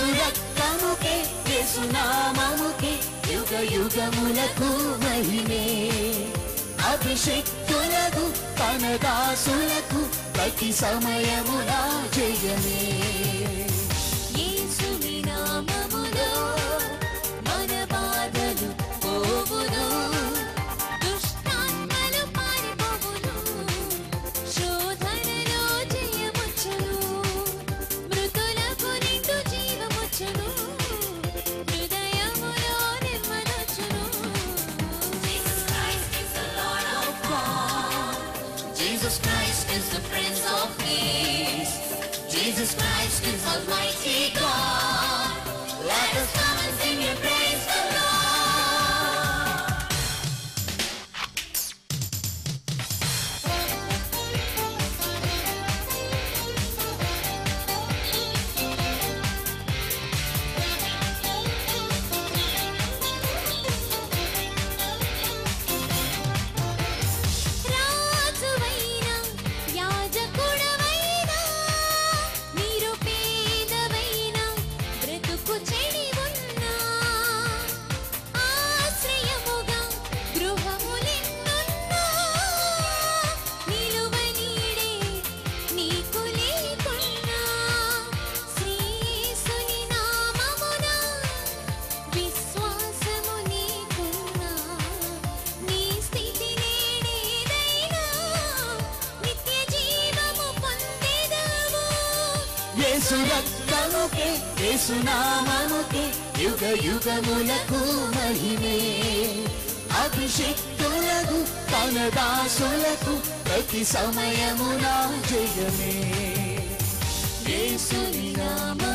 యేసు రక్తముకే యేసు నామముకే యుగ యుగములకు మహిమే అభిషక్తులకు తన దాసులకు ప్రతి సమయమున జయమే యేసుని నామములో మన బాధలు పోవును దుష్టాత్మలు పారిపోవును శోధనలో జయమొచ్చును మృతులకు నిండు జీవమొచ్చును హృదయములో నెమ్మదొచ్చును Jesus Christ is the Lord of God. Jesus Christ is the Prince of Peace. Jesus Christ is Almighty God. Let us come and sing and praise the Lord. రాజువైనా యాజకుడవైనా నిరుపేదవైనా బ్రతుకు చెడి ఉన్నా ఆశ్రయముగా గృహములెన్నున్నా నిలువ నీడే నీకు లేకున్నా శ్రీయేసుని నామమున విశ్వాసము నీకున్నా నీ స్థితి నేడేదైనా నిత్య జీవము పొందెదవు యేసు రక్తముకే యేసు నామముకే యుగ యుగములకు మహిమే అభిషక్తులకు తన దాసులకు ప్రతి సమయమున జయమే యేసుని నామ